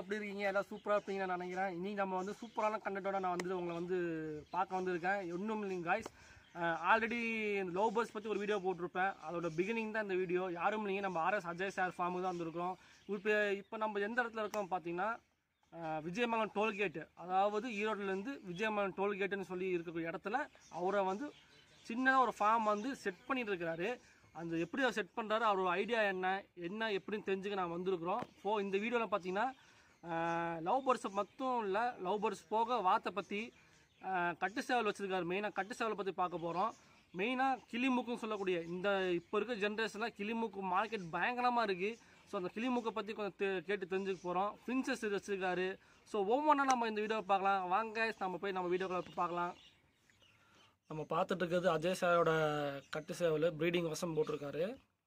எப்படி இருக்கீங்க எல்லாம் சூப்பராக இருப்பீங்கன்னு நான் நினைக்கிறேன் இன்னைக்கு நம்ம வந்து சூப்பரான கண்டென்ட்டோட நான் வந்து உங்களை வந்து பார்க்க வந்திருக்கேன் ஒன்றும் இல்லைங்க காய்ஸ் ஆல்ரெடி இந்த லோ பஸ் பற்றி ஒரு வீடியோ போட்டிருப்பேன் அதோட பிகினிங் தான் இந்த வீடியோ யாரும் இல்லைங்க நம்ம ஆர்எஸ் அஜய் சார் ஃபார்முக்கு தான் வந்திருக்கிறோம் இப்போ இப்போ நம்ம எந்த இடத்துல இருக்கோம் பார்த்தீங்கன்னா அஹ், விஜயமங்கலம் டோல்கேட்டு அதாவது ஈரோட்லேருந்து விஜயமங்கலம் டோல்கேட்டுன்னு சொல்லி இருக்கக்கூடிய இடத்துல அவரை வந்து சின்னதாக ஒரு ஃபார்ம் வந்து செட் பண்ணிட்டு இருக்கிறாரு அந்த எப்படி அவர் செட் பண்ணுறாரு அவரோட ஐடியா என்ன என்ன எப்படின்னு தெரிஞ்சுக்க நான் வந்திருக்கிறோம் ஸோ இந்த வீடியோவில் பார்த்தீங்கன்னா லவ் பேர்ட்ஸ் மட்டும் இல்லை லவ் பேர்ட்ஸ் போக வாத்தை பற்றி கட்டு சேவல் வச்சுருக்காரு மெயினாக கட்டு சேவலை பற்றி பார்க்க போகிறோம் மெயினாக கிளிமூக்குன்னு சொல்லக்கூடிய இந்த இப்போ இருக்க ஜென்ரேஷனில் கிளிமூக்கு மார்க்கெட் பயங்கரமாக இருக்குது ஸோ அந்த கிளிமூக்கை பற்றி கொஞ்சம் தெ- கேட்டு தெரிஞ்சுக்க போகிறோம் பிரின்சஸ் வச்சுருக்காரு ஸோ ஒவ்வொன்றா நம்ம இந்த வீடியோவை பார்க்கலாம் வாங்க நம்ம போய் நம்ம வீடியோக்களை பார்க்கலாம் நம்ம பார்த்துட்டு இருக்கிறது அஜய் சாரோட கட்டு சேவல் ப்ரீடிங் வசம் போட்டிருக்காரு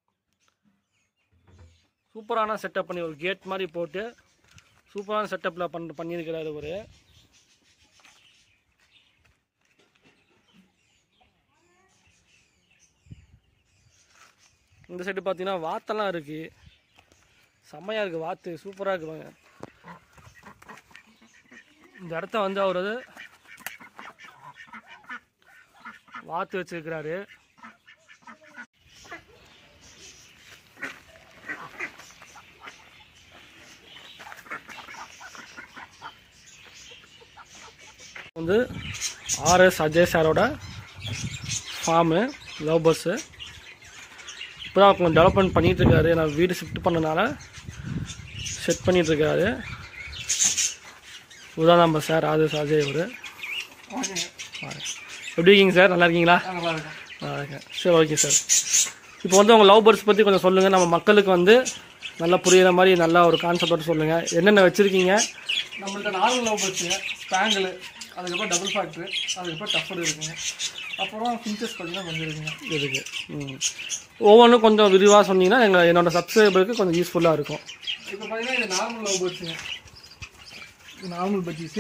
சூப்பரான செட்டப் பண்ணி ஒரு கேட் மாதிரி போட்டு சூப்பரான செட்டப்பில் பண்ண பண்ணியிருக்கிறாரு ஒரு இந்த சைடு பார்த்தீங்கன்னா வாத்தெல்லாம் இருக்குது செம்மையாக இருக்குது வாத்து சூப்பராக இருக்கு பாருங்க இந்த இடத்த வந்து அவர் வந்து வாத்து வச்சிருக்கிறாரு வந்து ஆர்எஸ் அஜய் சாரோட ஃபார்மு லவ் பஸ்ஸு இப்போ தான் கொஞ்சம் டெவலப்மெண்ட் பண்ணிட்டு இருக்காரு நான் வீடு ஷிஃப்ட் பண்ணனால செட் பண்ணிட்டு இருக்காரு இதுதான் நம்ம சார் ஆர்எஸ் அஜய் அவர் எப்படி இருக்கீங்க சார் நல்லா இருக்கீங்களா நல்லா இருக்கும் நல்லா இருக்கேன் சரி ஓகே சார் இப்போ வந்து உங்கள் லவ் பேர்ட்ஸ் பற்றி கொஞ்சம் சொல்லுங்கள் நம்ம மக்களுக்கு வந்து நல்லா புரியுற மாதிரி நல்லா ஒரு கான்செப்டோட சொல்லுங்கள் என்னென்ன வச்சுருக்கீங்க நம்மள்ட்ட நார்மல் லவ் பர்ட்ஸுங்க ஸ்பேங்கிள் அதுக்கப்புறம் டபுள் ஃபேக்ட்ரு அதுக்கப்புறம் டஃபர் இருக்குங்க அப்புறம் ஃபின்ச்சஸ் பார்த்தீங்கன்னா கொஞ்சம் இருக்குங்க இருக்கு ம் ஒவ்வொன்றும் கொஞ்சம் விரிவாக சொன்னீங்கன்னா எங்கள் என்னோட சப்ஸ்கிரைபருக்கு கொஞ்சம் யூஸ்ஃபுல்லாக இருக்கும் இப்போ பார்த்தீங்கன்னா இது நார்மல் லவ் பர்ட்ஸுங்க இது நார்மல் பஜ்ஜீஸு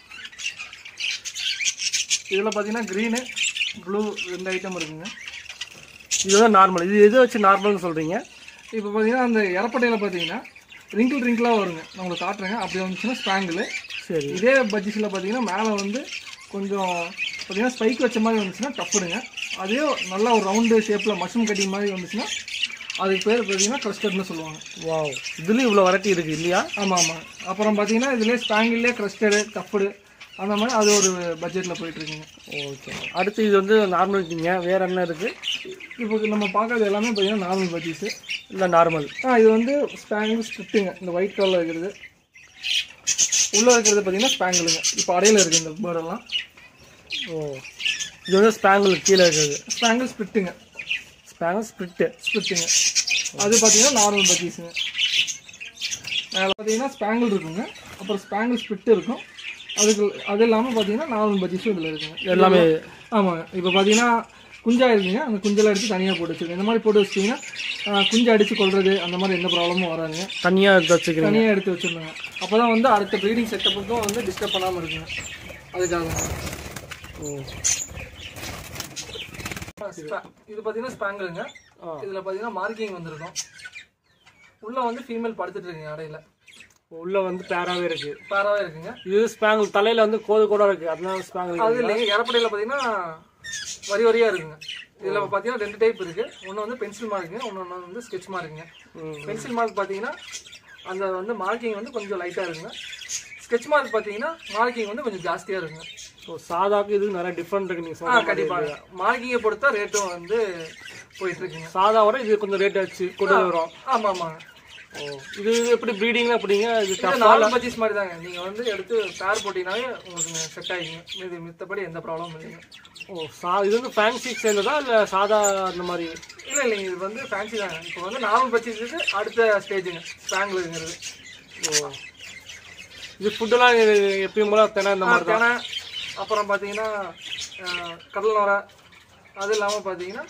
இதில் பார்த்தீங்கன்னா க்ரீனு ப்ளூ ரெண்டு ஐட்டம் இருக்குங்க இதுதான் நார்மல் இது எது வச்சு நார்மல்னு சொல்கிறீங்க இப்போ பார்த்தீங்கன்னா அந்த இறப்பட்டையில் பார்த்தீங்கன்னா ரிங்கிள் ரிங்கிளாக வருங்க நான் உங்களுக்கு காட்டுறேங்க அப்படி வந்துச்சுன்னா ஸ்பேங்கிள் சரி இதே பட்ஜெட்டில் பார்த்தீங்கன்னா மேலே வந்து கொஞ்சம் பார்த்தீங்கன்னா ஸ்பைக் வச்ச மாதிரி வந்துச்சுன்னா டப்புடுங்க அதே நல்லா ஒரு ரவுண்டு ஷேப்பில் மஷ்ரூம் கட்டிங் மாதிரி வந்துச்சுன்னா அதுக்கு பேர் பார்த்தீங்கன்னா க்ரஸ்டட்னு சொல்லுவாங்க வாவ் இதுலேயும் இவ்வளோ வெரைட்டி இருக்குது இல்லையா ஆமாம் ஆமாம் அப்புறம் பார்த்தீங்கன்னா இதுலேயே ஸ்பேங்கிள்லேயே க்ரஸ்டடு டப்புடு அந்த மாதிரி அது ஒரு பட்ஜெட்டில் போயிட்டுருக்குங்க ஓகே அடுத்து இது வந்து நார்மல் இருக்கீங்க வேறு என்ன இருக்குது இப்போ நம்ம பார்க்கறது எல்லாமே பார்த்தீங்கன்னா நார்மல் பட்ஜெட்ஸு இல்லை நார்மல் ஆ இது வந்து ஸ்பேங்கிள் ஸ்ட்ரிப்ட்டுங்க இந்த ஒயிட் கலரில் இருக்கிறது உள்ளே இருக்கிறது பார்த்தீங்கன்னா ஸ்பேங்கிளுங்க இப்போ அடையில் இருக்குது இந்த பேர்டெல்லாம் ஓ இது வந்து ஸ்பேங்கிள் கீழே இருக்குது ஸ்பேங்கிள் ஸ்பிட்டுங்க ஸ்பேங்கிள் ஸ்பிரிட்டு ஸ்பிரிட்டுங்க அது பார்த்தீங்கன்னா நார்மல் பஜ்ஜீஸுங்க அதில் பார்த்தீங்கன்னா ஸ்பேங்கிள் இருக்குங்க அப்புறம் ஸ்பேங்கிள் ஸ்பிட் இருக்கும் அதுக்கு அது இல்லாமல் பார்த்தீங்கன்னா நார்மல் பஜ்ஜீஸும் இதில் இருக்குங்க எல்லாமே ஆமாங்க இப்போ பார்த்தீங்கன்னா குஞ்சா இருக்குங்க அந்த குஞ்செல்லாம் எடுத்து தனியாக போட்டு வச்சுருக்கேன் இந்த மாதிரி போட்டு வச்சிட்டிங்கன்னா ஆ, குஞ்சு அடித்து கொள்வது அந்த மாதிரி எந்த ப்ராப்ளமும் வராதுங்க தனியாக எடுத்து வச்சுக்கிறீங்க தனியாக எடுத்து வச்சிருந்தாங்க அப்போ தான் வந்து அடுத்த ப்ரீடிங் செட்டப்புக்கும் வந்து டிஸ்டர்ப் பண்ணாமல் இருக்குங்க அதுக்காக ஓ இது பார்த்தீங்கன்னா ஸ்பேங்கிளுங்க ஆ. இதில் பார்த்தீங்கன்னா மார்க்கிங் வந்திருக்கும் உள்ளே வந்து ஃபீமேல் படுத்துட்டு இருக்குங்க அடையில உள்ளே வந்து பேராகவே இருக்குது பேராகவே இருக்குங்க இது ஸ்பேங்கிள் தலையில் வந்து கோது கூட இருக்குது அதனால ஸ்பேங்கிள் அது இல்லைங்க இறப்படையில் பார்த்தீங்கன்னா வரி வரியாக இருக்குங்க இதில் பார்த்தீங்கன்னா ரெண்டு டைப் இருக்குது ஒன்று வந்து பென்சில் மார்க்குங்க ஒன்று வந்து ஸ்கெட்ச் மார்க்குங்க ம். பென்சில் மார்க் பார்த்தீங்கன்னா அந்த வந்து மார்க்கிங் வந்து கொஞ்சம் லைட்டாக இருக்குங்க ஸ்கெட்ச் மார்க் பார்த்தீங்கன்னா மார்க்கிங் வந்து கொஞ்சம் ஜாஸ்தியாக இருக்குங்க ஸோ சாதாக்கு இது நிறைய டிஃப்ரெண்ட் இருக்கு நீங்கள் ஆ சொல்லுங்க கண்டிப்பாக மார்க்கிங்கை பொறுத்தா ரேட்டும் வந்து போயிட்டு இருக்குங்க சாதாவோட இது கொஞ்சம் ரேட் ஆச்சு கூட வரும் ஆமாம் ஆமாங்க ஓ இது இது எப்படி ப்ரீடிங்ல எப்படிங்க இது இது நார்மல் பர்ச்சேஸ் மாதிரி தாங்க நீங்கள் வந்து எடுத்து பேர் போட்டிங்கனாலே உங்களுக்கு செட் ஆகிங்க இது மித்தபடி எந்த ப்ராப்ளமும் இல்லைங்க ஓ சா இது வந்து ஃபேன்சி சேர்ந்ததா இல்லை சாதா அந்த மாதிரி இல்லை இல்லைங்க இது வந்து ஃபேன்சி தாங்க இப்போ வந்து நார்மல் பர்ச்சேஸுக்கு அடுத்த ஸ்டேஜுங்க ஸ்பேங்கிளுங்கிறது ஓ இது ஃபுட்டெல்லாம் எப்பயும் போல தினம் இந்த மாதிரி தான் தினை அப்புறம் பார்த்தீங்கன்னா அஹ், கடல் நுரை அது இல்லாமல் பார்த்தீங்கன்னா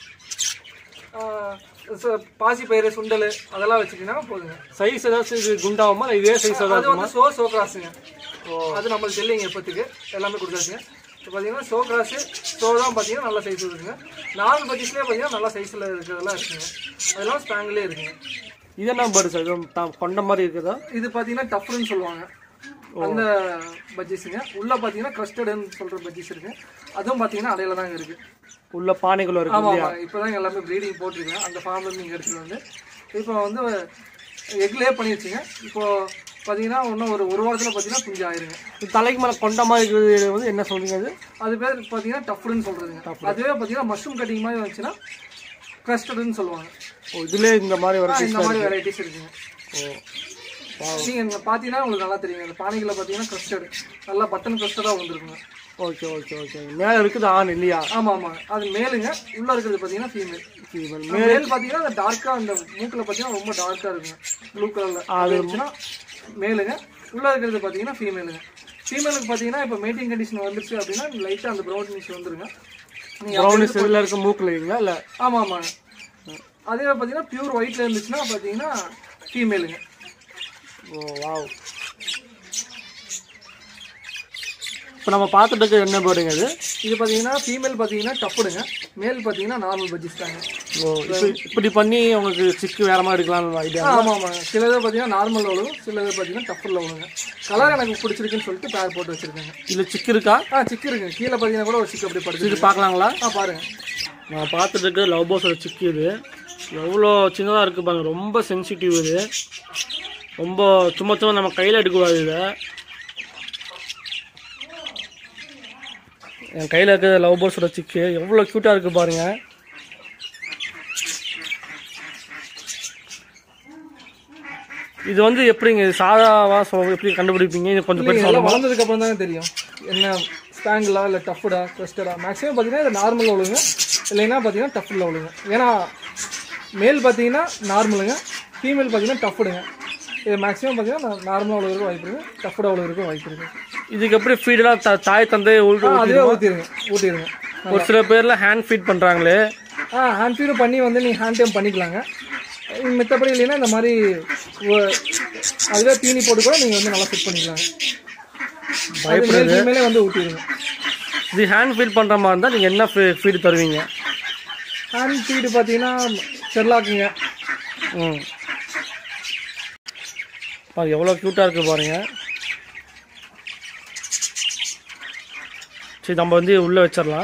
பாசி பயிறு சுண்டல் அதெல்லாம் வச்சுக்கிட்டீங்கன்னா போதுங்க சைஸ் ஏதாச்சும் இது குண்டாகுமா இல்லை இதே சைஸ் அது தான் வந்து சோ சோ கிராஸுங்க அது நம்மளுக்கு இல்லைங்க இப்போத்துக்கு எல்லாமே கொடுத்தாச்சுங்க இப்போ பார்த்தீங்கன்னா சோ கிராஸு ஸோ தான் பார்த்தீங்கன்னா நல்ல சைஸ் இருக்குங்க நார்மல் பட்ஜெட்லேயே பார்த்தீங்கன்னா நல்ல சைஸில் இருக்கிறதெல்லாம் இருக்குங்க அதெல்லாம் ஸ்பேங்கிலே இருக்குங்க இது என்ன பேர்டு சார் இது த- கொண்ட மாதிரி இருக்குதா இது பார்த்தீங்கன்னா டஃப்னு சொல்லுவாங்க அந்த பஜ்ஜீஸுங்க உள்ள பார்த்தீங்கன்னா க்ரஸ்டட்னு சொல்ற பஜ்ஜீஸ் இருக்கு அதுவும் பார்த்தீங்கன்னா அடையில தாங்க இருக்கு உள்ள பானைக்குள்ள இருக்கு ஆமா ஆமா இப்போதான் எல்லாமே ப்ரீடிங் போட்டிருக்கேன் அந்த ஃபார்ம்ல இருந்து இங்க எடுத்துட்டு வந்து இப்போ வந்து எக்லேயே பண்ணி வச்சுங்க இப்போ பார்த்தீங்கன்னா இன்னும் ஒரு ஒரு வாரத்தில் பார்த்தீங்கன்னா குஞ்சு ஆயிருங்க இது தலைக்கு மேல கொண்ட மாதிரி இருக்கிறது வந்து என்ன சொல்றீங்க அது அது பேர் பார்த்தீங்கன்னா டஃப்டுன்னு சொல்றதுங்க அதுவே பார்த்தீங்கன்னா மஷ்ரூம் கட்டிங் மாதிரி வந்துச்சுன்னா க்ரஸ்டட்னு சொல்லுவாங்க ஓ இதுல இந்த மாதிரி ஆ, வர இந்த மாதிரி வெரைட்டிஸ் இருக்குங்க ஓ நீங்க இங்க பாத்தீங்கன்னா உங்களுக்கு நல்லா தெரியும் இந்த பானைகளை பாத்தீங்கன்னா கஸ்டர்டு நல்லா பட்டன் கஸ்டர்டா வந்துருக்குங்க ஓகே ஓகே ஓகே மேல இருக்குது ஆண் இல்லையா ஆமா ஆமா அது மேலுங்க உள்ள இருக்கிறது பாத்தீங்கன்னா ஃபீமேல் Female. மேல் பாத்தீங்கன்னா அந்த டார்க்கா அந்த மூக்குல பாத்தீங்கன்னா ரொம்ப டார்க்கா இருக்குங்க ப்ளூ கலர்ல அது இருந்துச்சுன்னா மேலுங்க உள்ள இருக்கிறது பாத்தீங்கன்னா ஃபீமேலுங்க ஃபீமேலுக்கு பாத்தீங்கன்னா இப்போ மேட்டிங் கண்டிஷன் வந்துருச்சு அப்படின்னா லைட்டா அந்த ப்ரௌன் மிஷ் வந்துருங்க நீங்க ப்ரௌனிஷ் இதுல இருக்க மூக்குல இல்லைங்களா இல்ல ஆமா ஆமாங்க அதே பாத்தீங்கன்னா பியூர் ஒயிட்ல இருந்துச்சுன்னா பாத்தீங்கன்னா ஃபீமேலுங்க ஓ வாவ் இப்போ நம்ம பார்த்துட்டு இருக்க என்ன பேர்டுங்க அது இது பாத்தீங்கன்னா ஃபீமேல் பாத்தீங்கன்னா டப்புடுங்க மேல் பாத்தீங்கன்னா நார்மல் பட்ஜெட் தாங்க ஓ இப்போ இப்படி பண்ணி உங்களுக்கு சிக்கு வேற மாதிரி எடுக்கலாம்னு ஐடியா ஆமா ஆமா சிலது பாத்தீங்கன்னா நார்மல் விழுகும் சிலது பாத்தீங்கன்னா டஃப்ல விழுங்க கலர் எனக்கு பிடிச்சிருக்குன்னு சொல்லிட்டு பேர் போட்டு வச்சிருக்கேங்க இதுல சிக்கு இருக்கா ஆ சிக்கு இருக்குங்க கீழே பாத்தீங்கன்னா கூட ஒரு சிக்கு அப்படி இது படுத்து பார்க்கலாங்களா ஆ பாருங்க நான் பார்த்துட்டு இருக்க லவ் போஸோட சிக்கு இது எவ்வளோ சின்னதாக இருக்குது பாருங்க ரொம்ப சென்சிட்டிவ் இது ரொம்ப சும்மா சும்மா நம்ம கையில் எடுக்கக்கூடாது இதை என் கையில் இருக்கிற லவ் போர்ஸோட சிக்கு எவ்வளோ க்யூட்டாக இருக்குது பாருங்க இது வந்து எப்படிங்க இது சாதாவா சொ- எப்படி கண்டுபிடிப்பீங்க இது கொஞ்சம் பேர் எல்லாம் வளர்ந்ததுக்கு அப்புறம் தானே தெரியும் என்ன ஸ்பாங்கிளா இல்ல டஃப்டா க்ரஸ்டடா மேக்ஸிமம் பாத்தீங்கன்னா இது நார்மல்ல விழுங்க இல்லைன்னா பாத்தீங்கன்னா டஃப்ல விழுங்க ஏன்னா மேல் பாத்தீங்கன்னா நார்மலுங்க ஃபீமேல் பாத்தீங்கன்னா டஃப்டுங்க இது மேக்ஸிமம் பாத்தீங்கன்னா நார்மலா விழுகிறதுக்கு வாய்ப்பு இருக்கு டஃப்டா விழுகிறதுக்கு வாய்ப்பு இருக்கு இதுக்கு எப்படி ஃபீடெல்லாம் த தாய் தந்தை உள் ஆ, அதுவே ஊத்திடுங்க ஊத்திடுங்க ஒரு சில பேர்ல ஹேண்ட் ஃபீட் பண்ணுறாங்களே ஆ ஹேண்ட் ஃபீடும் பண்ணி வந்து நீங்கள் ஹேண்ட் டைம் பண்ணிக்கலாங்க மித்தபடி இல்லைன்னா இந்த மாதிரி ஒ- அதுவே தீனி போட்டு கூட நீங்கள் வந்து நல்லா ஃபிட் பண்ணிக்கலாங்க பயப்படுறது மேலே வந்து ஊற்றிடுங்க இது ஹேண்ட் ஃபீட் பண்ணுற மாதிரி இருந்தால் நீங்கள் என்ன ஃபீடு தருவீங்க ஹேண்ட் ஃபீடு பார்த்தீங்கன்னா செர்லாக்குங்க ம் பாரு எவ்வளோ க்யூட்டாக இருக்குது பாருங்க சரி நம்ம வந்து உள்ளே வச்சிடலாம்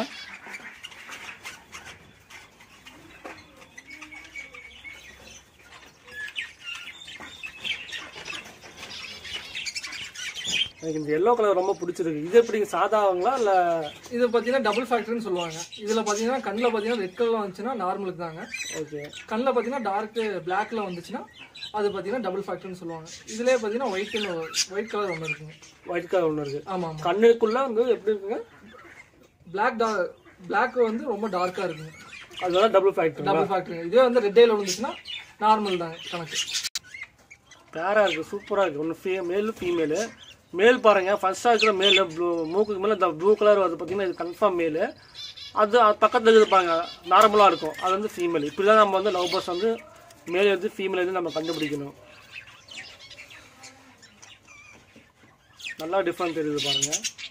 எனக்கு இந்த எல்லோ கலர் ரொம்ப பிடிச்சிருக்கு இது எப்படி சாதாங்களா இல்லை இது பார்த்தீங்கன்னா டபுள் ஃபேக்டர்னு சொல்லுவாங்க இதில் பார்த்தீங்கன்னா கண்ணில் பார்த்தீங்கன்னா ரெட் கலரில் வந்துச்சுன்னா நார்மலுக்கு தாங்க ஓகே கண்ணில் பார்த்தீங்கன்னா டார்க் பிளாக்ல வந்துச்சுன்னா அது பார்த்தீங்கன்னா டபுள் ஃபேக்டர்னு சொல்லுவாங்க இதுலேயே பார்த்தீங்கன்னா ஒயிட்னு ஒயிட் கலர் ஒன்று இருக்குங்க ஒயிட் கலர் ஒன்று இருக்குது ஆமாம் ஆமாம் கண்ணுக்குள்ளே வந்து எப்படி இருக்குங்க பிளாக் டா பிளாக் வந்து ரொம்ப டார்க்காக இருக்குங்க அதெல்லாம் டபுள் ஃபேக்டர் டபுள் ஃபேக்டர் இதுவே வந்து ரெட் டேல விழுந்துச்சுன்னா நார்மல் தாங்க கணக்கு பேரா இருக்கு சூப்பரா இருக்கு ஒன்று ஃபீ மேலு ஃபீமேலு மேல் பாருங்க ஃபர்ஸ்டா இருக்கிற மேல் ப்ளூ மூக்குக்கு மேல இந்த ப்ளூ கலர் வருது பார்த்தீங்கன்னா இது கன்ஃபார்ம் மேலு அது அது பக்கத்துல இருக்குது பாருங்க நார்மலா இருக்கும் அது வந்து ஃபீமேல் இப்படி தான் நம்ம வந்து லவ் பர்ஸ் வந்து மேல் எது ஃபீமேல் எது நம்ம கண்டுபிடிக்கணும் நல்லா டிஃப்ரெண்ட் தெரியுது பாருங்க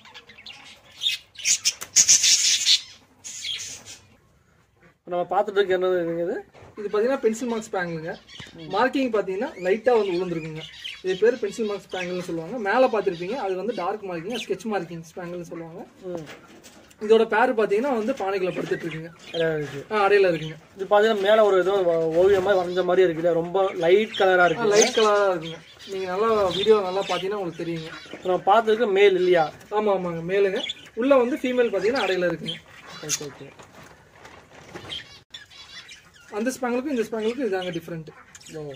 இப்ப நம்ம பார்த்துட்டு இருக்க என்னது இது இது பார்த்தீங்கன்னா பென்சில் மார்க்ஸ் பேங்கிங்க மார்க்கிங் பார்த்தீங்கன்னா லைட்டாக வந்து விழுந்துருக்குங்க இது பேர் பென்சில் மார்க்ஸ் பேங்கிள்னு சொல்லுவாங்க மேலே பார்த்துருப்பீங்க அது வந்து டார்க் மார்க்கிங் ஸ்கெட்ச் மார்க்கிங் ஸ்பேங்கிள்னு சொல்லுவாங்க ம் இதோட பேர் பார்த்தீங்கன்னா வந்து பானைக்குள்ள படுத்துட்டு இருக்குங்க அதான் இருக்கு ஆ அடையில இருக்குங்க இது பார்த்தீங்கன்னா மேலே ஒரு ஏதோ ஓவியம் மாதிரி வரைஞ்ச மாதிரி இருக்குல்ல ரொம்ப லைட் கலராக இருக்கு லைட் கலராக இருக்குங்க நீங்கள் நல்லா வீடியோ நல்லா பார்த்தீங்கன்னா உங்களுக்கு தெரியுங்க இப்ப நம்ம பார்த்ததுக்கு மேல் இல்லையா ஆமாம் ஆமாங்க மேலுங்க உள்ள வந்து ஃபீமேல் பார்த்தீங்கன்னா அடையில இருக்குங்க ஓகே ஓகே அந்த ஸ்பேங்களுக்கும் இந்த ஸ்பேங்களுக்கும் இதாங்க டிஃப்ரெண்ட் ஓ.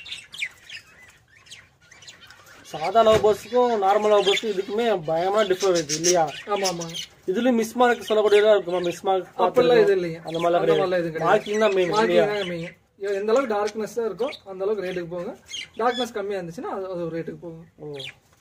சாதா லவ் பஸ்ஸுக்கும் நார்மல் லவ் பஸ்ஸுக்கும் இதுக்குமே பயங்கரமான டிஃபரன்ஸ் இல்லையா ஆமாம் ஆமாங்க இதுலயும் மிஸ் மார்க் சொல்லக்கூடியதா இருக்குமா மிஸ் மார்க் அப்பெல்லாம் இது இல்லைங்க அந்த மாதிரிலாம் அந்த மாதிரிலாம் இது கிடையாது கிடையாது மார்க்கிங் தான் மெயின் மார்க்கிங் தாங்க மெயின் எந்த அளவுக்கு டார்க்னஸ் தான் இருக்கோ அந்த அளவுக்கு ரேட்டுக்கு போகுங்க டார்க்னஸ் கம்மியாக இருந்துச்சுன்னா அது அது ஒரு ரேட்டுக்கு போகுங்க ஓ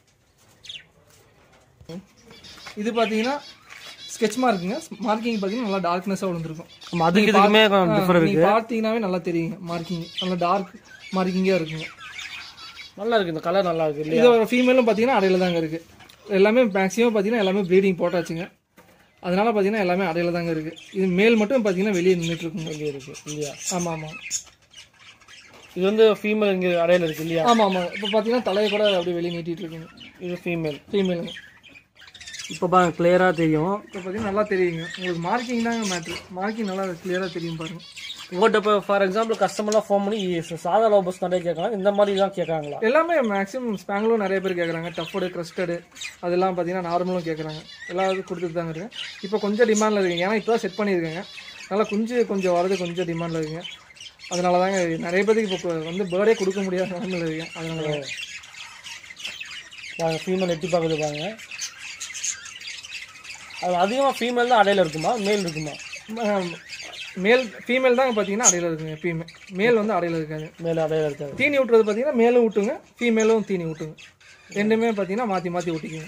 இது பார்த்தீங்கன்னா ஸ்கெட்ச் மார்க்குங்க மார்க்கிங் பார்த்தீங்கன்னா நல்லா டார்க்னஸாக விழுந்திருக்கும் ஆமா, அதுக்கு இதுக்குமே டிஃபரன்ஸ் நீங்கள் பார்த்தீங்கன்னாவே நல்லா தெரியுங்க மார்க்கிங் நல்லா டார்க் மார்க்கிங்காக இருக்குங்க நல்லா இருக்கு இந்த கலர் நல்லா இருக்கு இல்லையா இதோட ஃபீமேலும் பார்த்தீங்கன்னா அடையில தாங்க இருக்கு எல்லாமே மேக்ஸிமம் பார்த்தீங்கன்னா எல்லாமே ப்ரீடிங் போட்டாச்சுங்க அதனால பார்த்தீங்கன்னா எல்லாமே அடையில தாங்க இருக்கு இது மேல் மட்டும் பார்த்தீங்கன்னா வெளியே நின்றுட்டு இருக்குங்க இங்கே இருக்கு இல்லையா ஆமாம் ஆமாம் இது வந்து ஃபீமேல் இங்கே அடையில இருக்கு இல்லையா ஆமாம் ஆமாம் இப்போ பார்த்தீங்கன்னா தலையை கூட அப்படியே வெளியே நீட்டிட்டு இருக்குங்க இது ஃபீமேல் ஃபீமேலுங்க இப்போ பாருங்க கிளியராக தெரியும் இப்போ பார்த்தீங்கன்னா நல்லா தெரியுங்க உங்களுக்கு மார்க்கிங் தாங்க மேட்ரு மார்க்கிங் நல்லா கிளியராக தெரியும் பாருங்க உங்கள்கிட்ட இப்போ ஃபார் எக்ஸாம்பிள் கஸ்டமர்லாம் ஃபோன் பண்ணி சாதா லோபஸ் நிறைய கேட்கலாம் இந்த மாதிரி தான் கேட்குறாங்களா எல்லாமே மேக்ஸிமம் ஸ்பேங்களும் நிறைய பேர் கேட்குறாங்க டஃபோடு க்ரஸ்டடு அதெல்லாம் பார்த்தீங்கன்னா நார்மலும் கேட்குறாங்க எல்லாருக்கும் கொடுத்துட்டு தாங்க இருக்கேன் இப்போ கொஞ்சம் டிமாண்டில் இருக்குங்க ஏன்னா இப்போ தான் செட் பண்ணியிருக்கேங்க நல்லா குஞ்சு கொஞ்சம் வரது கொஞ்சம் டிமாண்டில் இருக்குங்க அதனால தாங்க நிறைய பேருக்கு இப்போ வந்து பேர்டே கொடுக்க முடியாத நிலமையில் இருக்கேன் அதனால தாங்க. பாருங்க ஃபீமேல் எட்டி பார்க்குது பாருங்க அது அதிகமாக ஃபீமேல் தான் அடையில இருக்குமா மேல் இருக்குமா மேல் ஃபீமேல் தாங்க பார்த்தீங்கன்னா அடையில இருக்குங்க எப்பயுமே மேல் வந்து அடையில இருக்காது மேல் அடையில இருக்காது தீனி விட்டுறது பார்த்தீங்கன்னா மேலும் விட்டுங்க ஃபீமேலும் தீனி விட்டுங்க ரெண்டுமே பார்த்தீங்கன்னா மாற்றி மாற்றி விட்டிக்குங்க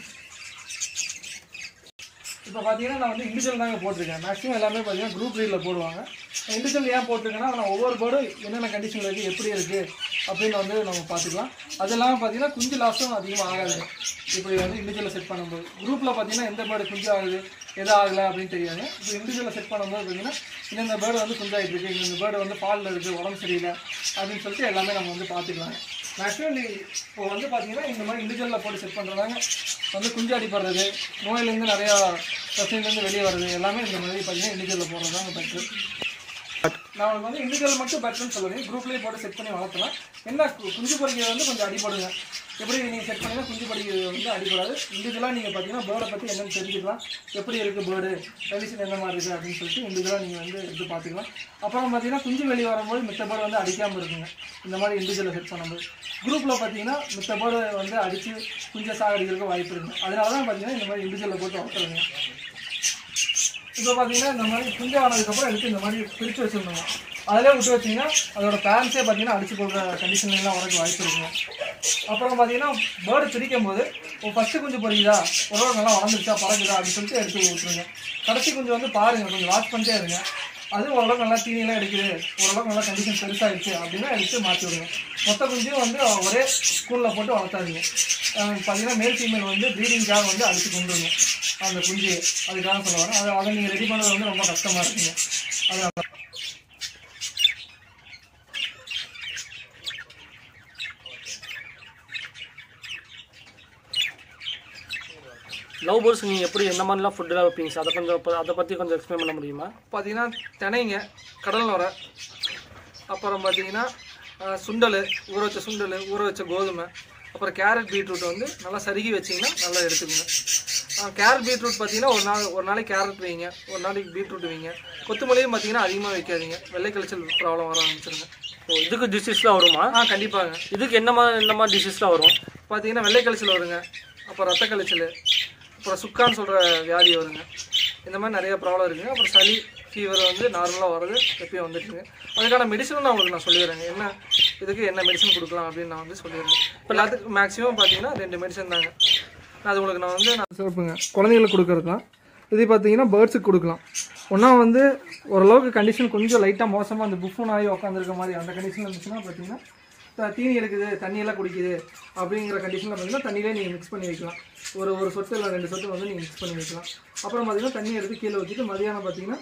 இப்போ பார்த்தீங்கன்னா நான் வந்து இண்டிவிஜுவல் தாங்க போட்டிருக்கேன் மேக்ஸிமம் எல்லாமே பார்த்தீங்கன்னா குரூப் ரீடில் போடுவாங்க இண்டிவிஜுவல் ஏன் போட்டிருக்கேன்னா நான் ஒவ்வொரு பேர்டும் என்னென்ன கண்டிஷனில் இருக்குது எப்படி இருக்குது அப்படின்னு வந்து நம்ம பார்த்துக்கலாம் அது இல்லாமல் பார்த்தீங்கன்னா குஞ்சு லாஸும் அதிகமாக ஆகாதுங்க இப்படி வந்து இண்டிவிஜுவலில் செட் பண்ணும்போது குரூப்பில் பார்த்தீங்கன்னா எந்த பேர்டு குஞ்சு ஆகுது எது ஆகலை அப்படின்னு தெரியாது இப்போ இண்டிவிஜுவலில் செட் பண்ணும்போது பார்த்தீங்கன்னா இந்தந்த பேர்டு வந்து குஞ்சாயிட்டு இருக்கு இந்த பேர்டு வந்து பாலில் இருக்குது உடம்பு சரியில்லை அப்படின்னு சொல்லிட்டு எல்லாமே நம்ம வந்து பார்த்துக்கலாம் மேக்ஸிமம் நீ இப்போ வந்து பார்த்தீங்கன்னா இந்த மாதிரி இண்டிவிஜுவலில் போட்டு செட் பண்ணுறதாங்க வந்து குஞ்சு அடிப்படுறது நோயிலேருந்து நிறையா பிரச்சனைலேருந்து வெளியே வர்றது எல்லாமே இந்த மாதிரி பார்த்தீங்கன்னா இண்டிவிஜுவலில் போடுறது தாங்க பெட்ரு நான் வந்து இண்டிவிஜுவல் மட்டும் பெட்டர்னு சொல்லுவேன் குரூப்லேயே போட்டு செட் பண்ணி வளர்த்தலாம் என்ன கு- குஞ்சு பொறிக்கிறது வந்து கொஞ்சம் அடிப்படுங்க எப்படி நீங்கள் செட் பண்ணீங்கன்னா குஞ்சு பொறிக்கிறது வந்து அடிப்படாது இண்டிவிஜுவலாக நீங்கள் பார்த்தீங்கன்னா பேர்டை பற்றி என்னென்னு தெரிஞ்சுக்கலாம் எப்படி இருக்குது பேர்டு கண்டிஷன் எந்த மாதிரி இருக்குது அப்படின்னு சொல்லிட்டு இண்டிவிஜுவலாக நீங்கள் வந்து எடுத்து பார்த்துக்கலாம் அப்புறம் பார்த்தீங்கன்னா குஞ்சு வெளியே வரும்போது மித்த பேர்டு வந்து அடிக்காமல் இருக்குங்க இந்த மாதிரி இண்டிவிஜுவலை செட் பண்ணும்போது குரூப்பில் பார்த்தீங்கன்னா மித்த பேர்டு வந்து அடித்து குஞ்சை சாகடிக்கிறதுக்கு வாய்ப்பு இருக்குங்க அதனால தான் பார்த்தீங்கன்னா இந்த மாதிரி இண்டிவிஜுவலை போட்டு வளர்த்துறதுங்க இப்போ பார்த்தீங்கன்னா இந்த மாதிரி குஞ்சு ஆனதுக்கப்புறம் எடுத்து இந்த மாதிரி பிரித்து வச்சுருந்தோங்க அதிலே விட்டு வச்சிங்கன்னா அதோட பேரண்ட்ஸே பார்த்தீங்கன்னா அடிச்சு கொள்கிற கண்டிஷன்லாம் வரக்கு வாய்ப்பு இருக்குங்க அப்புறம் பார்த்தீங்கன்னா பேர்டு பிரிக்கும் போது ஃபஸ்ட்டு குஞ்சு பொறிக்குதா உறவு நல்லா வளர்ந்துருச்சா பறக்குதா அப்படின்னு சொல்லிட்டு எடுத்து விட்டுருங்க கடைசி குஞ்சு வந்து பாருங்க கொஞ்சம் வாட்ச் பண்ணிட்டே இருங்க அது ஓரளவுக்கு நல்லா தீனியெல்லாம் எடுக்குது ஓரளவுக்கு நல்லா கண்டிஷன் பெருசாகிடுச்சு அப்படின்னா எடுத்து மாற்றி விடுங்க மொத்த குஞ்சையும் வந்து ஒரே ஸ்கூலில் போட்டு வளர்த்தாதீங்க அஹ் பார்த்தீங்கன்னா மேல் ஃபீமேல் வந்து ப்ரீடிங்காக வந்து அடிச்சு கொண்டுருங்க அந்த குஞ்சு அதுக்காக சொல்ல வரேன் அதை அதை நீங்கள் ரெடி பண்ணுறது வந்து ரொம்ப கஷ்டமாக இருக்குங்க அது லவ் பேர்ட்ஸ் நீங்கள் எப்படி எந்த மாதிரிலாம் ஃபுட்டெல்லாம் வைப்பீங்க சார் அதை கொஞ்சம் ப- அதை பற்றி கொஞ்சம் எக்ஸ்பிளைன் பண்ண முடியுமா பார்த்தீங்கன்னா தினைங்க கடல் நுரை அப்புறம் பார்த்தீங்கன்னா அஹ், சுண்டல் ஊற வச்ச சுண்டல் ஊற வச்ச கோதுமை அப்புறம் கேரட் பீட்ரூட் வந்து நல்லா சருகி வச்சிங்கன்னா நல்லா எடுத்துக்கோங்க கேரட் பீட்ரூட் பார்த்தீங்கன்னா ஒரு நாள் ஒரு நாளைக்கு கேரட் வைங்க ஒரு நாளைக்கு பீட்ரூட் வைங்க கொத்தமல்லியும் பார்த்தீங்கன்னா அதிகமாக வைக்காதீங்க வெள்ளை கழிச்சல் ப்ராப்ளம் வர ஆரம்பிச்சிருங்க ஓ இதுக்கு டிசீஸ்லாம் வருமா ஆ கண்டிப்பாங்க இதுக்கு என்ன மாதிரி என்ன மாதிரி டிசீஸ்லாம் வரும் பார்த்தீங்கன்னா வெள்ளை கழிச்சல் வருங்க அப்புறம் ரத்த கழிச்சல் அப்புறம் சுக்கான்னு சொல்கிற வியாதி வருங்க இந்த மாதிரி நிறைய ப்ராப்ளம் இருக்குங்க அப்புறம் சளி ஃபீவர் வந்து நார்மலாக வர்றது எப்பயும் வந்துட்டுங்க அதுக்கான மெடிசனும் நான் உங்களுக்கு நான் சொல்லிடுறேங்க என்ன இதுக்கு என்ன மெடிசன் கொடுக்கலாம் அப்படின்னு நான் வந்து சொல்லிடுறேன் இப்போ எல்லாத்துக்கும் மேக்ஸிமம் பார்த்தீங்கன்னா ரெண்டு மெடிசன் தாங்க அது உங்களுக்கு நான் வந்து நான் சிறப்புங்க குழந்தைங்களுக்கு கொடுக்கறது தான் இது பார்த்தீங்கன்னா பேர்ட்ஸுக்கு கொடுக்கலாம் ஒன்றா வந்து ஓரளவுக்கு கண்டிஷன் கொஞ்சம் லைட்டாக மோசமாக அந்த புஃபன் ஆகி உட்காந்துருக்க மாதிரி அந்த கண்டிஷன் இருந்துச்சுன்னா பார்த்தீங்கன்னா த- தீனி இருக்குது தண்ணியெல்லாம் குடிக்குது அப்படிங்கிற கண்டிஷனில் பார்த்தீங்கன்னா தண்ணியிலே நீங்கள் மிக்ஸ் பண்ணி வைக்கலாம் ஒரு ஒரு சொட்டு இல்லை ரெண்டு சொட்டு வந்து நீங்கள் மிக்ஸ் பண்ணி வைக்கலாம் அப்புறம் பார்த்தீங்கன்னா தண்ணி எடுத்து கீழே வச்சுட்டு மதியானம் பார்த்தீங்கன்னா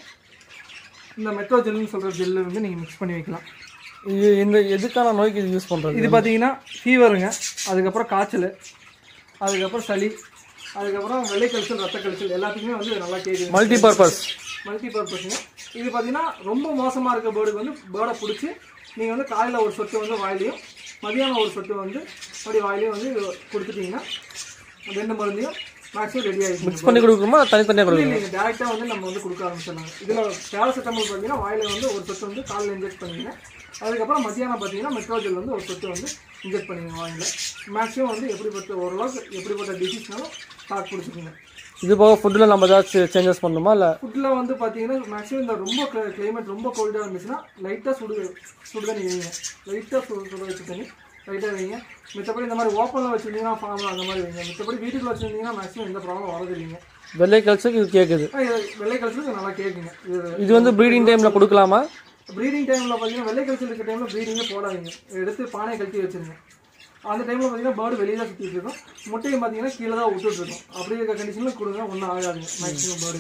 இந்த மெட்ரோ ஜெல்லுன்னு சொல்கிற ஜெல்லு வந்து நீங்கள் மிக்ஸ் பண்ணி வைக்கலாம் இது இந்த எதுக்கான நோய்க்கு இது யூஸ் பண்ணுறது இது பார்த்தீங்கன்னா ஃபீவருங்க அதுக்கப்புறம் காய்ச்சல் அதுக்கப்புறம் சளி அதுக்கப்புறம் வெள்ளை கழிச்சல் ரத்த கழிச்சல் எல்லாத்துக்குமே வந்து இது நல்லா கேட்குது மல்டி பர்பஸ் மல்டி பர்பஸுங்க இது பார்த்தீங்கன்னா ரொம்ப மோசமாக இருக்க பேர்டுக்கு வந்து பேர்டை பிடிச்சி நீங்கள் வந்து காலையில் ஒரு சொட்டு வந்து வாயிலையும் மதியானம் ஒரு சொட்டு வந்து அப்படி வாயிலையும் வந்து கொடுத்துட்டீங்கன்னா ரெண்டு மருந்தையும் மேக்ஸிமம் ரெடி ஆகிடுச்சு மிக்ஸ் பண்ணி கொடுக்கணுமா தனித்தனியாக கொடுக்கணும் நீங்கள் டேரெக்டாக வந்து நம்ம வந்து கொடுக்க ஆரம்பிச்சிடலாங்க இதில் பேராசிட்டமால் பார்த்தீங்கன்னா வாயில வந்து ஒரு சொட்டு வந்து காலையில் இன்ஜெக்ட் பண்ணுவீங்க அதுக்கப்புறம் மத்தியானம் பார்த்தீங்கன்னா மெட்ரோஜல் வந்து ஒரு சொட்டு வந்து இன்ஜெக்ட் பண்ணுவீங்க வாயில மேக்ஸிமம் வந்து எப்படிப்பட்ட ஓரளவுக்கு எப்படிப்பட்ட டிசீஸ்னாலும் தாக்கு பிடிச்சிக்கோங்க இது போக ஃபுட்டில் நம்ம ஏதாச்சும் சேஞ்சஸ் பண்ணணுமா இல்லை ஃபுட்டில் வந்து பார்த்தீங்கன்னா மேக்ஸிமம் இந்த ரொம்ப கிளைமேட் ரொம்ப கோல்டாக இருந்துச்சுன்னா லைட்டாக சுடு சுடு தண்ணி வைங்க லைட்டாக சுடு சுட வச்சு தண்ணி லைட்டாக வைங்க மித்தபடி இந்த மாதிரி ஓப்பனில் வச்சுருந்தீங்கன்னா ஃபார்மில் அந்த மாதிரி வைங்க மித்தபடி வீட்டுக்குள்ள வச்சுருந்தீங்கன்னா மேக்ஸிமம் எந்த ப்ராப்ளம் வரது இல்லைங்க வெள்ளை கழிச்சுக்கு இது கேட்குது ஆனா, இது வெள்ளை கழிச்சலுக்கு நல்லா கேட்குங்க இது இது வந்து ப்ரீடிங் டைமில் கொடுக்கலாமா ப்ரீடிங் டைமில் பார்த்தீங்கன்னா வெள்ளை கழிச்சல் இருக்க டைமில் ப்ரீடிங்கே போடாதீங்க எடுத்து பானையை கழட்டி வச்சிருங்க அந்த டைமில் பார்த்தீங்கன்னா பேர்டு வெளியே தான் சுற்றிட்டு இருக்கும் முட்டையை பார்த்தீங்கன்னா கீழே தான் விட்டுட்டு இருக்கும் அப்படி இருக்க கண்டிஷனில் கொடுங்க ஒன்றும் ஆகாதுங்க மேக்ஸிமம் பேர்டுக்கு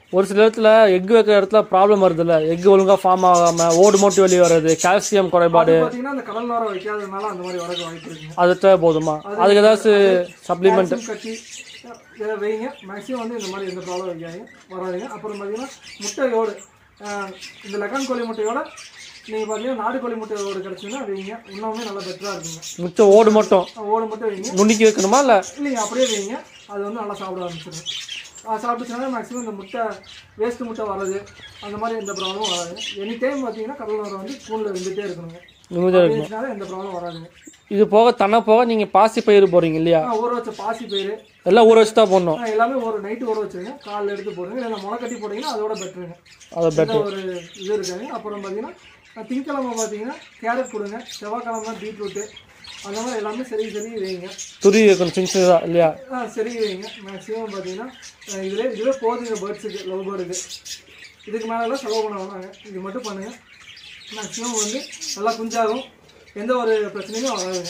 ஒரு சில இடத்துல எக் வைக்கிற இடத்துல ப்ராப்ளம் வருதுல்ல எக் ஒழுங்காக ஃபார்ம் ஆகாமல் ஓடு மட்டும் வெளியே வர்றது கால்சியம் குறைபாடு அது பார்த்தீங்கன்னா அந்த கடல் நோரை வைக்காததுனால அந்த மாதிரி வரக்கு வாய்ப்பு இருக்குங்க அதுட்ட போதுமா அதுக்கு ஏதாச்சும் சப்ளிமெண்ட் calcium கட்டி இதை வைங்க மேக்ஸிமம் வந்து இந்த மாதிரி எந்த ப்ராப்ளம் வைக்காதீங்க வராதுங்க அப்புறம் பார்த்தீங்கன்னா முட்டையோடு ஆஹ், இந்த லெக்கான் கோழி முட்டையோட நீங்கள் பார்த்தீங்கன்னா நாடு கோழி முட்டையோடு கிடச்சிங்கன்னா வைங்க இன்னுமே நல்லா பெட்டராக இருக்குங்க மிச்சம் ஓடு மட்டும் ஓடு மட்டும் வைங்க நுணுக்கி வைக்கணுமா இல்லை இல்லைங்க அப்படியே வைங்க அது வந்து நல்லா சாப்பிட ஆரம்பிச்சிடும் அது சாப்பிட்டுச்சுன்னா மேக்ஸிமம் இந்த முட்டை வேஸ்ட் முட்டை வர்றது அந்த மாதிரி எந்த ப்ராப்ளமும் வராது எனி டைம் பார்த்தீங்கன்னா கடல் நோரை வந்து ஸ்பூனில் இருந்துகிட்டே இருக்கணுங்க நிம்மதியாக இருக்கும் இருந்துச்சுனால எந்த ப்ராப்ளம் வராதுங்க இது போக தன்னை போக நீங்கள் பாசி பயிர் போடுறீங்க இல்லையா ஆ, ஊற வச்ச பாசி பயிறு எல்லாம் ஊற வச்சு தான் போடணும் ஆ, எல்லாமே ஒரு நைட்டு ஊற வச்சுருங்க காலைல எடுத்து போடுங்க இல்லை முளை கட்டி போட்டிங்கன்னா அதோட பெட்டருங்க அதை எந்த ஒரு இது இருக்காது அப்புறம் பார்த்தீங்கன்னா அஹ், திங்கட்கிழமை பார்த்தீங்கன்னா கேரட் கொடுங்க செவ்வாய்க்கிழமை பீட்ரூட்டு அந்த மாதிரி எல்லாமே சரி சரி வைங்க துருவி வைக்கணும் சின்ன சின்னதாக இல்லையா ஆ சரி வைங்க மேக்ஸிமம் பார்த்தீங்கன்னா அஹ், இதுலே இதுவே போதுங்க பேர்ட்ஸுக்கு லவ் பேர்டுக்கு இதுக்கு மேலெல்லாம் செலவு பண்ண வேணாங்க இது மட்டும் பண்ணுங்க மேக்ஸிமம் வந்து நல்லா குஞ்சாகும் எந்த ஒரு பிரச்சனையும் வராதுங்க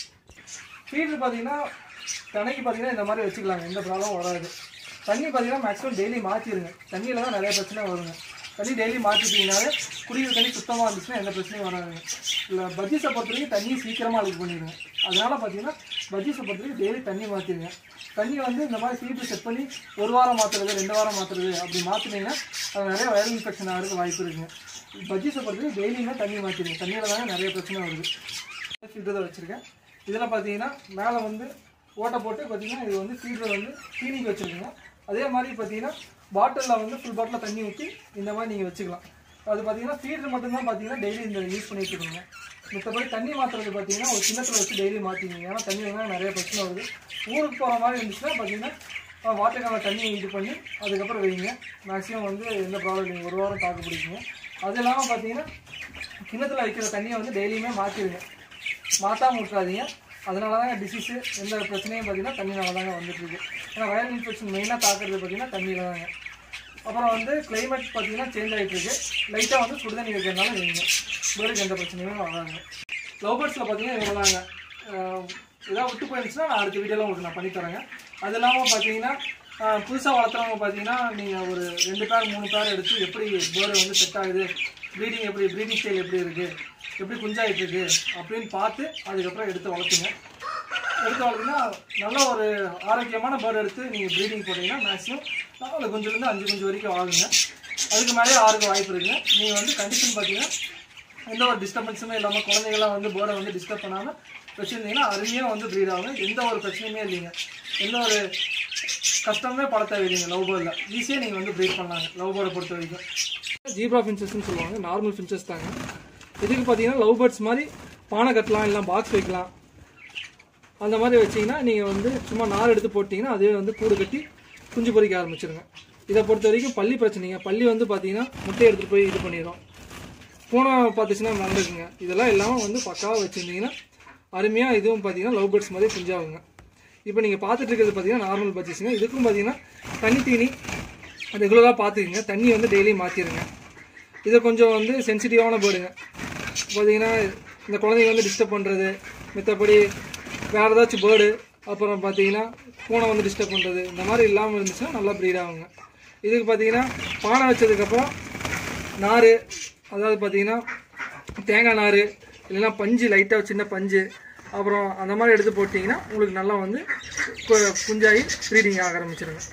ஃபீல்டு பார்த்தீங்கன்னா தண்ணிக்கு பார்த்தீங்கன்னா இந்த மாதிரி வச்சுக்கலாங்க எந்த ப்ராப்ளமும் வராது தண்ணி பார்த்தீங்கன்னா மேக்ஸிமம் டெய்லி மாற்றிடுங்க தண்ணியில் தான் நிறைய பிரச்சனை வருங்க தண்ணி டெய்லி மாற்றிட்டீங்கனாலே குடிக்கிற தண்ணி சுத்தமாக இருந்துச்சுன்னா எந்த பிரச்சனையும் வராதுங்க இல்லை பஜ்ஜீஸை பொறுத்த வரைக்கும் தண்ணி சீக்கிரமாக அழுக்கு பண்ணிடுங்க அதனால் பார்த்தீங்கன்னா பஜ்ஜீஸை பொறுத்த வரைக்கும் டெய்லி தண்ணி மாற்றிடுங்க தண்ணி வந்து இந்த மாதிரி ஃபீல்டு செட் பண்ணி ஒரு வாரம் மாற்றுறது ரெண்டு வாரம் மாற்றுறது அப்படி மாற்றினீங்கன்னா அது நிறைய வைரல் இன்ஃபெக்ஷன் ஆகிறதுக்கு வாய்ப்பு இருக்குங்க பஜ்ஜீஸை பொறுத்த வரைக்கும் டெய்லியுமே தண்ணி மாற்றிடுங்க தண்ணியில் தாங்க நிறைய பிரச்சனை வருது ஃபில்டர் தான் வச்சுருக்கேன் இதில் பார்த்தீங்கன்னா மேலே வந்து ஓட்டை போட்டு பார்த்தீங்கன்னா இது வந்து ஃபீல்டர் வந்து கிளீனிங் வச்சுருக்கீங்க அதே மாதிரி பார்த்தீங்கன்னா பாட்டிலில் வந்து ஃபுல் பாட்டிலில் தண்ணி ஊற்றி இந்த மாதிரி நீங்கள் வச்சுக்கலாம் அது பார்த்தீங்கன்னா ஃபீல்டர் மட்டும்தான் பார்த்தீங்கன்னா டெய்லி இந்த யூஸ் பண்ணிட்டு இருக்கீங்க மற்றபடி தண்ணி மாற்றுறது பார்த்தீங்கன்னா ஒரு கிண்ணத்தில் வச்சு டெய்லி மாற்றிக்கிங்க ஏன்னா தண்ணி வேணா நிறைய பிரச்சனை வருது ஊருக்கு போகிற மாதிரி இருந்துச்சுன்னா பார்த்தீங்கன்னா வாட்டர் கேனில் தண்ணி இது பண்ணி அதுக்கப்புறம் வைங்க மேக்ஸிமம் வந்து எந்த ப்ராப்ளம் இல்லைங்க ஒரு வாரம் தாக்கு பிடிக்குங்க அது இல்லாமல் பார்த்தீங்கன்னா கிண்ணத்தில் வைக்கிற தண்ணியை வந்து டெய்லியுமே மாற்றிடுங்க மாற்றாம விட்றாதீங்க அதனால தாங்க டிசீஸு எந்த பிரச்சனையும் பார்த்தீங்கன்னா தண்ணினால தாங்க வந்துட்டு இருக்கு ஏன்னா வயல் இன்ஃபெக்ஷன் மெயினாக தாக்குறது பார்த்தீங்கன்னா தண்ணியில் தாங்க அப்புறம் வந்து கிளைமேட் பார்த்தீங்கன்னா சேஞ்ச் ஆகிட்டு இருக்கு லைட்டாக வந்து சுடுதண்ணி வைக்கிறதுனால வைங்க பேருக்கு எந்த பிரச்சனையுமே வராதுங்க லவ் பேர்ட்ஸில் பார்த்தீங்கன்னா இவ்வளோதாங்க ஏதாவது விட்டு போயிருந்துச்சுன்னா நான் அடுத்த வீடியோவில் உங்களுக்கு நான் பண்ணி தரேங்க அது இல்லாமல் பார்த்தீங்கன்னா புதுசாக வளர்த்துறவங்க பார்த்தீங்கன்னா நீங்கள் ஒரு ரெண்டு பேர் மூணு பேர் எடுத்து எப்படி பேர்டு வந்து செட் ஆகுது ப்ரீடிங் எப்படி ப்ரீடிங் ஸ்டைல் எப்படி இருக்குது எப்படி குஞ்சாயிட்டு இருக்கு அப்படின்னு பார்த்து அதுக்கப்புறம் எடுத்து வளர்த்துங்க எடுத்து வளர்த்தீங்கன்னா நல்ல ஒரு ஆரோக்கியமான பேர்டு எடுத்து நீங்கள் ப்ரீடிங் போட்டிங்கன்னா மேக்ஸிமம் நாலு குஞ்சுலேருந்து அஞ்சு குஞ்சு வரைக்கும் ஆகுங்க அதுக்கு மேலேயே ஆறுக்கு வாய்ப்பு இருக்குங்க நீங்கள் வந்து கண்டிஷன் பார்த்தீங்கன்னா எந்த ஒரு டிஸ்டர்பன்ஸுமே இல்லாமல் குழந்தைங்களாம் வந்து பேர்டை வந்து டிஸ்டர்ப் பண்ணாமல் வச்சுருந்தீங்கன்னா அருமையாக வந்து ப்ரீட் ஆகும் எந்த ஒரு பிரச்சனையுமே இல்லைங்க எந்த ஒரு கஷ்டமே பட தேவையில்லைங்க லவ் பேர்டில் ஈஸியாக நீங்கள் வந்து ப்ரீட் பண்ணலாங்க லவ் பேர்டை பொறுத்த வரைக்கும் ஜீப்ரா ஃபின்ச்சஸ்னு சொல்லுவாங்க நார்மல் ஃபின்ச்சஸ் தாங்க இதுக்கு பார்த்தீங்கன்னா லவ் பேர்ட்ஸ் மாதிரி பானை கட்டலாம் இல்லை பாக்ஸ் வைக்கலாம் அந்த மாதிரி வச்சீங்கன்னா நீங்கள் வந்து சும்மா நார் எடுத்து போட்டிங்கன்னா அதுவே வந்து கூடு கட்டி குஞ்சு பொறிக்க ஆரம்பிச்சிருங்க இதை பொறுத்த வரைக்கும் பள்ளி பிரச்சனைங்க பள்ளி வந்து பார்த்தீங்கன்னா முட்டையை எடுத்துகிட்டு போய் இது பண்ணிடும் பூனை பார்த்துச்சுன்னா நடந்துக்குங்க இதெல்லாம் இல்லாமல் வந்து பக்காவாக வச்சுருந்தீங்கன்னா அருமையாக இதுவும் பார்த்தீங்கன்னா லவ் பேர்ட்ஸ் மாதிரி குஞ்சாகுங்க இப்போ நீங்கள் பார்த்துட்டு இருக்கிறது பார்த்தீங்கன்னா நார்மல் பட்ஜெட்ஸுங்க இதுக்கும் பார்த்தீங்கன்னா தண்ணி தீனி ரெகுலராக பார்த்துக்குங்க தண்ணி வந்து டெய்லி மாற்றிடுங்க இது கொஞ்சம் வந்து சென்சிட்டிவான பேர்டுங்க பார்த்தீங்கன்னா இந்த குழந்தைங்க வந்து டிஸ்டர்ப் பண்ணுறது மற்றபடி வேறு ஏதாச்சும் பேர்டு அப்புறம் பார்த்தீங்கன்னா பூனை வந்து டிஸ்டர்ப் பண்ணுறது இந்த மாதிரி இல்லாமல் இருந்துச்சுன்னா நல்லா ப்ரீட் ஆகுங்க இதுக்கு பார்த்தீங்கன்னா பானை வச்சதுக்கப்புறம் நார் அதாவது பார்த்தீங்கன்னா தேங்காய் நார் இல்லைன்னா பஞ்சு லைட்டாக சின்ன பஞ்சு அப்புறம் அந்த மாதிரி எடுத்து போட்டிங்கன்னா உங்களுக்கு நல்லா வந்து கு- குஞ்சாகி ப்ரீடிங் ஆக ஆரம்பிச்சிருங்க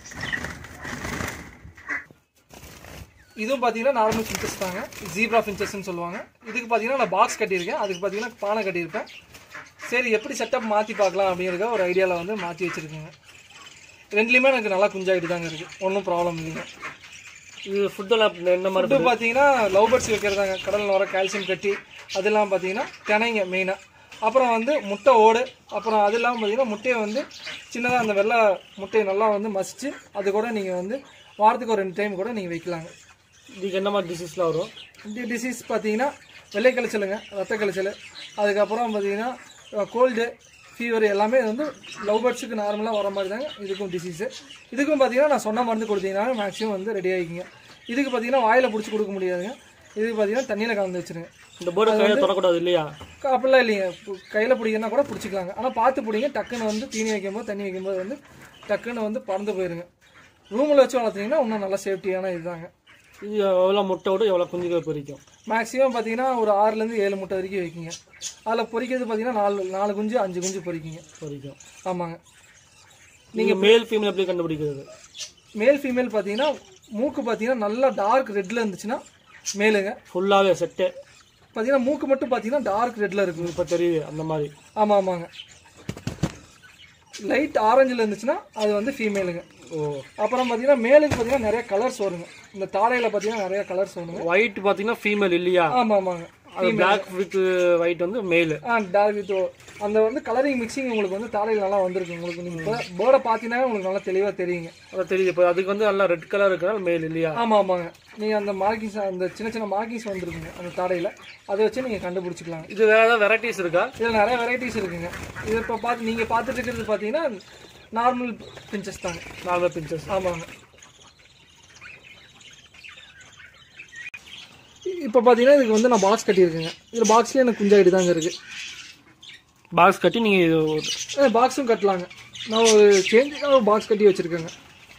இதுவும் பார்த்தீங்கன்னா நார்மல் ஃபின்ச்சஸ் தாங்க ஜீப்ரா ஃபின்ச்சஸ்ன்னு சொல்லுவாங்க இதுக்கு பார்த்தீங்கன்னா நான் பாக்ஸ் கட்டியிருக்கேன் அதுக்கு பார்த்தீங்கன்னா பானை கட்டியிருப்பேன் சரி எப்படி செட்டப் மாற்றி பார்க்கலாம் அப்படிங்கிறத ஒரு ஐடியாவில் வந்து மாற்றி வச்சுருக்கேங்க ரெண்டுலேயுமே எனக்கு நல்லா குஞ்சாகிட்டு தாங்க இருக்குது ஒன்றும் ப்ராப்ளம் இல்லைங்க இது ஃபுட்டெல்லாம் என்ன மாதிரி ஃபுட்டு பார்த்தீங்கன்னா லவ் பேர்ட்ஸ் வைக்கிறதாங்க கடலில் வர கால்சியம் கட்டி அதெல்லாம் பார்த்தீங்கன்னா தினைங்க மெயினாக அப்புறம் வந்து முட்டை ஓடு அப்புறம் அது இல்லாமல் பார்த்தீங்கன்னா முட்டையை வந்து சின்னதாக அந்த வெள்ளை முட்டையை நல்லா வந்து மசிச்சு அது கூட நீங்கள் வந்து வாரத்துக்கு ஒரு ரெண்டு டைம் கூட நீங்கள் வைக்கலாங்க இதுக்கு என்ன மாதிரி டிசீஸ்லாம் வரும் இந்த டிசீஸ் பார்த்தீங்கன்னா வெள்ளை கழிச்சலுங்க ரத்த கழிச்சல் அதுக்கப்புறம் பார்த்தீங்கன்னா கோல்டு ஃபீவர் எல்லாமே வந்து லவ் பேர்ட்ஸுக்கு நார்மலாக வர மாதிரி தாங்க இதுக்கும் டிசீஸு இதுக்கும் பார்த்தீங்கன்னா நான் சொன்ன மருந்து கொடுத்தீங்கன்னா மேக்ஸிமம் வந்து ரெடி ஆகிக்குங்க இதுக்கு பார்த்தீங்கன்னா வாயில் பிடிச்சி கொடுக்க முடியாதுங்க இதுக்கு பார்த்தீங்கன்னா தண்ணியில் கலந்து வச்சுருங்க இந்த போர்டு கையில் தொடக்கூடாது இல்லையா க- அப்படிலாம் இல்லைங்க கையில் பிடிக்கனா கூட பிடிச்சிக்கலாங்க ஆனால் பார்த்து பிடிங்க டக்குன்னு வந்து தீனி வைக்கும்போது தண்ணி வைக்கும்போது வந்து டக்குன்னு வந்து பறந்து போயிருங்க ரூமில் வச்சு வளர்த்தீங்கன்னா இன்னும் நல்லா சேஃப்டியான இதுதாங்க இது எவ்வளோ முட்டை விட்டு எவ்வளோ குஞ்சுகள் பொரிக்கும் மேக்ஸிமம் பார்த்தீங்கன்னா ஒரு ஆறுலேருந்து ஏழு முட்டை வரைக்கும் வைக்கிங்க அதில் பொரிக்கிறது பார்த்தீங்கன்னா நாலு நாலு குஞ்சு அஞ்சு குஞ்சு பொரிக்கிங்க பொரிக்கும் ஆமாங்க நீங்கள் மேல் ஃபீமேல் எப்படி கண்டுபிடிக்கிறது மேல் ஃபீமேல் பார்த்தீங்கன்னா மூக்கு பார்த்தீங்கன்னா நல்லா டார்க் ரெட்டில் இருந்துச்சுன்னா மேலுங்க ஃபுல்லாகவே செட்டு பார்த்தீங்கன்னா மூக்கு மட்டும் பார்த்தீங்கன்னா டார்க் ரெட்டில் இருக்குங்க இப்போ தெரியுது அந்த மாதிரி ஆமாம் ஆமாங்க லைட் ஆரஞ்சில் இருந்துச்சுன்னா அது வந்து ஃபீமேலுங்க ஓ அப்புறம் பார்த்தீங்கன்னா மேலுக்கு பார்த்தீங்கன்னா நிறைய கலர்ஸ் வருங்க இந்த தாடையில் பார்த்தீங்கன்னா நிறைய கலர்ஸ் வருங்க ஒயிட் பார்த்தீங்கன்னா ஃபீமேல் இல்லையா ஆமாம் ஆமாங்க அது பிளாக் வித் ஒயிட் வந்து மேல் ஆ டார்க் வித் அந்த வந்து கலரிங் மிக்சிங் உங்களுக்கு வந்து தாடையில் நல்லா வந்திருக்கு உங்களுக்கு நீங்கள் பேர்டை பார்த்தீங்கன்னா உங்களுக்கு நல்லா தெளிவாக தெரியுங்க அது தெரியுது இப்போ அதுக்கு வந்து நல்லா ரெட் கலர் இருக்கிறனால மேல் இல்லையா ஆமாம் ஆமாங்க நீங்கள் அந்த மார்க்கிங்ஸ் அந்த சின்ன சின்ன மார்க்கிங்ஸ் வந்துருக்குங்க அந்த தாடையில் அதை வச்சு நீங்கள் கண்டுபிடிச்சிக்கலாங்க இது வேற ஏதாவது வெரைட்டிஸ் இருக்கா இதில் நிறைய வெரைட்டிஸ் இருக்குங்க இது இப்போ பார்த்து நீங்கள் பார்த்துட்டு இருக்கிறது பார்த்தீங்கன்னா நார்மல் பிஞ்சஸ் தாங்க நார்மல் பிஞ்சஸ் ஆமாங்க இப்போ பார்த்தீங்கன்னா இதுக்கு வந்து நான் பாக்ஸ் கட்டியிருக்கேங்க இதில் பாக்ஸ்லேயே எனக்கு குஞ்சாயிட்டு தாங்க இருக்குது பாக்ஸ் கட்டி நீங்கள் பாக்ஸும் கட்டலாங்க நான் ஒரு சேஞ்சுக்காக ஒரு பாக்ஸ் கட்டி வச்சுருக்கேங்க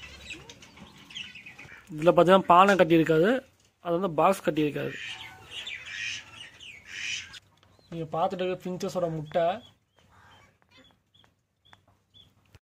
இதில் பார்த்தீங்கன்னா பானை கட்டி இருக்காது அது வந்து பாக்ஸ் கட்டி இருக்காது நீங்கள் பார்த்துட்டு இருக்க பிஞ்சஸோட முட்டை